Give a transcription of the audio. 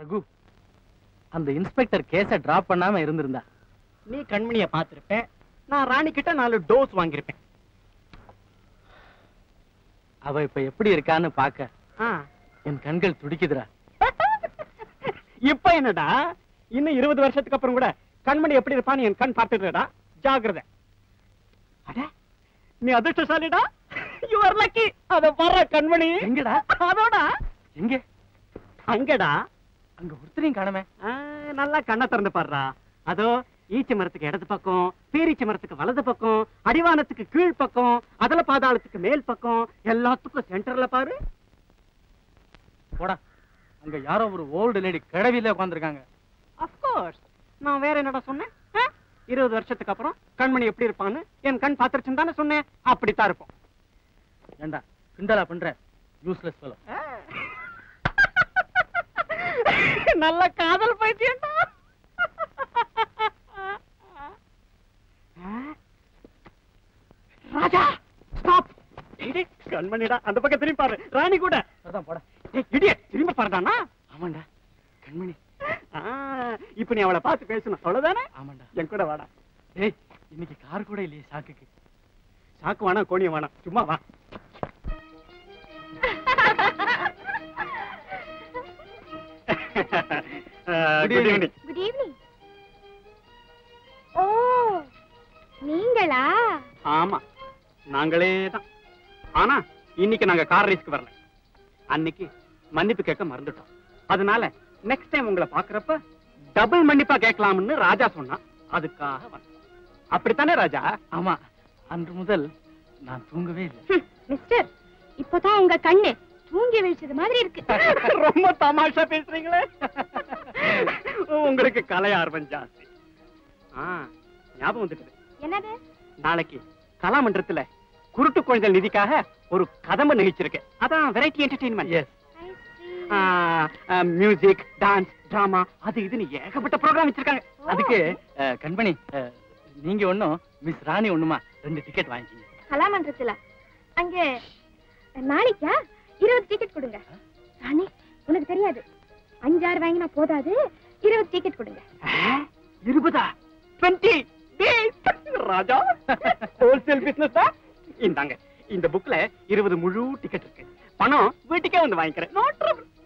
ரகு அந்த இன்ஸ்பெக்டர் கேஸ டிராப் பண்ணாம இருந்திருந்தா நீ கண்மணிய பார்த்திருப்ப நான் ராணி கிட்ட நாலு டோஸ் வாங்கியிருப்பேன் அவ இப்ப எப்படி இருக்கான்னு பாக்க ஆ. என் கண்கள் துடிக்குதுடா இப்ப என்னடா இன்னும் இருபது வருஷத்துக்கு அப்புறம் கூட கண்மணி எப்படி இருப்பான்னு என் கண் பார்த்துடுறா ஜாகிரதை அட நீ அதிர்ஷ்டசாலிடா யூ ஆர் லக்கி அத வர்ற கண்மணி எங்கடா அதோட எங்க அங்கடா அங்க ஒருத்தரையும் காணமே ஆ, நல்லா கண்ணை திறந்து பாடுறா அதோ ஈச்ச மரத்துக்கு இடது பக்கம் பேரீச்ச மரத்துக்கு வலது பக்கம் அடிவானத்துக்கு கீழ் பக்கம் அதல பாதாளத்துக்கு மேல் பக்கம் எல்லாத்துக்கும் சென்டர்ல பாரு போடா அங்க யாரோ ஒரு ஓல்டு லேடி கிழவியில உட்காந்துருக்காங்க அப்கோர்ஸ் நான் வேற என்னடா சொன்னேன் ஆ? இருபது வருஷத்துக்கு அப்புறம் கண்மணி எப்படி இருப்பான்னு என் கண் பாத்திருச்சுன்னு தானே சொன்னேன் அப்படித்தான் இருக்கும் ஏண்டா கிண்டலா பண்ற யூஸ்லெஸ் fellow நல்ல காதல் பைத்தியம்டா ராஜா ஸ்டாப் கண்மணிடா அந்த பக்கம் திரும்பி பாரு ராணி கூட அதான் போடா இடிய திரும்பி பாருடானா ஆமாண்டா கண்மணி ஆ, இப்ப நீ அவளை பார்த்து பேசணும் அவ்வளவுதானே ஆமாண்டா என் கூட வாடா டேய் இன்னைக்கு கார் கூட இல்லையே சாக்குக்கு சாக்கு வேணாம் கோணியம் வேணாம் சும்மா வா குட் ஈவினிங் குட் ஈவினிங் ஓ நீங்களா ஆமா நாங்களே தான் ஆனா இன்னைக்கு நாங்க கார் ரேஸ்க்கு வரல அன்னைக்கு மன்னிப்பு கேட்க மறந்துட்டோம் அதனால நெக்ஸ்ட் டைம் உங்களை பாக்குறப்ப டபுள் மன்னிப்பா கேட்கலாம்னு ராஜா சொன்னான் அதுக்காக வந்தோம் அப்படித்தானே ராஜா ஆமா அன்று முதல் நான் தூங்கவே இல்லை ஹம், மிஸ்டர் இப்போதான் உங்க கண்ணு தூங்கி விழிச்சது மாதிரி இருக்கு ரொம்ப தமாஷா பேசுறீங்களே உங்களுக்கு கலை ஆர்வம் ஜாஸ்தி ஆ, ஞாபகம் வந்துட்டு என்னது நாளைக்கு கலாமன்றத்துல குருட்டு குழந்தை நிதிக்காக ஒரு கதம்ப நிகழ்ச்சிருக்கு அதான் variety entertainment yes I see. Music dance drama அது இதுன்னு ஏகப்பட்ட ப்ரோக்ராம் வச்சிருக்காங்க அதுக்கு அஹ், கண்மணி அஹ், நீங்க ஒண்ணும் மிஸ் ராணி ஒண்ணுமா ரெண்டு டிக்கெட் வாங்கிக்கிங்க கலாமன்றத்துல அங்க நாளைக்கா இருபது டிக்கெட் கொடுங்க ராணி உனக்கு தெரியாது அஞ்சாறு வாங்கினா போதாது இருபது டிக்கெட் கொடுங்க ஆ, இருபதா டுவெண்ட்டி ராஜா ஹோல்சேல் பிசினஸ் தான் இந்தாங்க இந்த புக்ல இருபது முழு டிக்கெட் இருக்கு பணம் வீட்டுக்கே வந்து வாங்கிக்கிறேன் நோ ட்ரபிள்